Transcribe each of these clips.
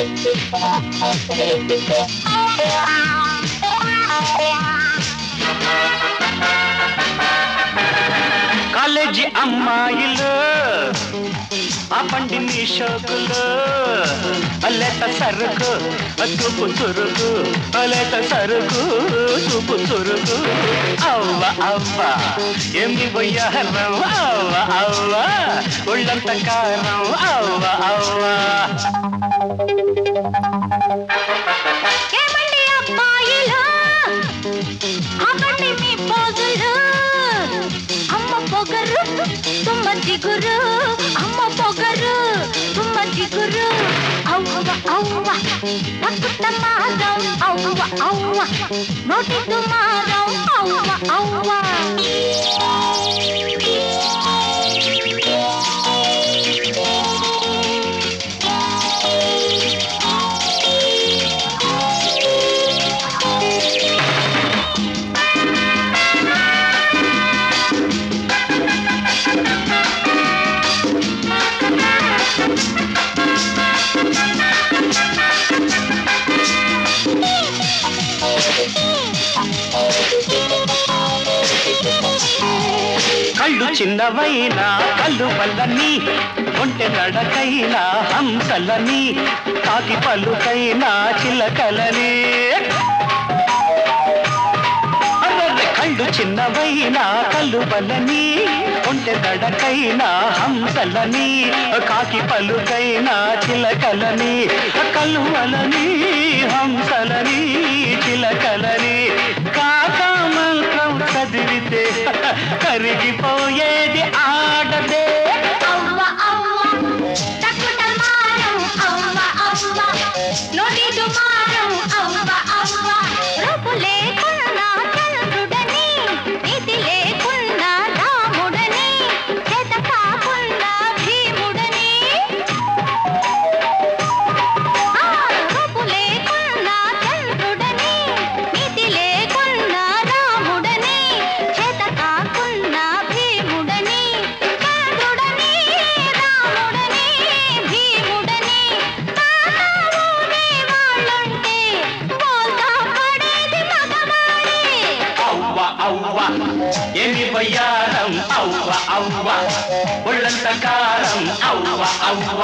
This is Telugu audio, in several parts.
కాలేజీ అమ్మాయిలు ఆ పండి నీ షోకులు లేత సరుకు చూపు చురుకు లేత సరుకు చూపు చురుకు అవ్వ అవ్వ ఏమి బొయ్యారం అవ్వ అవ్వ ఒళ్ళంత కారం అవ్వ అవ్వ ఏమండి అబ్బాయిలు అవ్వండి మీ పోజులు అమ్మ పొగరు తుమ్మ జిగురు అమ్మ పొగరు తుమ్మ జిగురు అవ్వ అవ్వ పక్కుత మారం అవ్వ అవ్వ నోటి దుమారం అవ్వ అవ్వ కళ్ళు చిన్నవైనా కళ్ళు వల్లని ఒంటె నడకైనా హంసలని కాకి పలుకైనా చిలకలని అర్రర్రె కళ్ళు చిన్నవైనా కళ్ళు వల్లని ఒంటె నడకైనా హంసలని కాకి పలుకైనా చిలకలని కలువలని హంసలని చిలకలని కాకా మంత్రం చదివితే కరిగిపోయేది ఆడదే అవ్వ అవ్వ తక్కుట మారం అవ్వ అవ్వ నోటి దుమారం అవ్వ అవ్వ రూపు లేకున్నా చంద్రుడని నీతి లేకున్నా రాముడని చేత కాకున్నా భీముడని ఆ, రూపు లేకున్నా చంద్రుడని నీతి లేకున్నా రాముడని చేత కాకున్నా భీముడని చంద్రుడని రాముడని భీముడని తాతావునే వాళ్ళుంటే బోల్తా పడేది మగవాడే అవ్వ అవ్వ ఏమి వయ్యారం అవ్వ అవ్వ ఒళ్ళంత కారం అవ్వ అవ్వ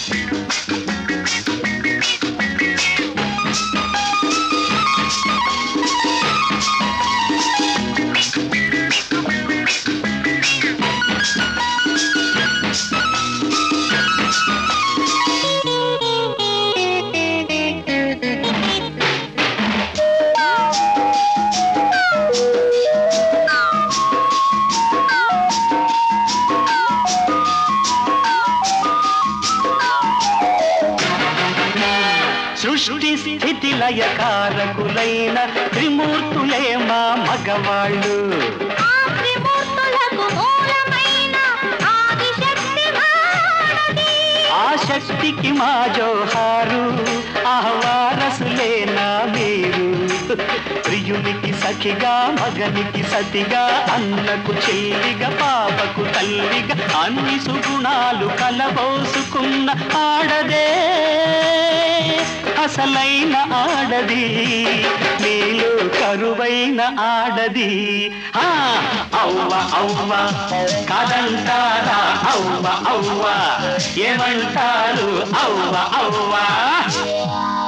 సృష్టి స్థితి లయకారకులైన త్రిమూర్తులే మా మగవాళ్ళు ఆ త్రిమూర్తులకు మూలమైన ఆదిశక్తి వాడది ఆ శక్తికి మా జోహారు ఆహ్వారసులేనా మీరు ప్రియునికి సఖిగా మగనికి సతిగా అన్నకు చెల్లిగా పాపకు తల్లిగా అన్ని సుగుణాలు కలబోసుకున్న ఆడదే అసలైన ఆడది నీలో కరువైన ఆడది ఆ, అవ్వ అవ్వ కాదంటారా అవ్వ అవ్వ ఏమంటారు అవ్వ అవ్వ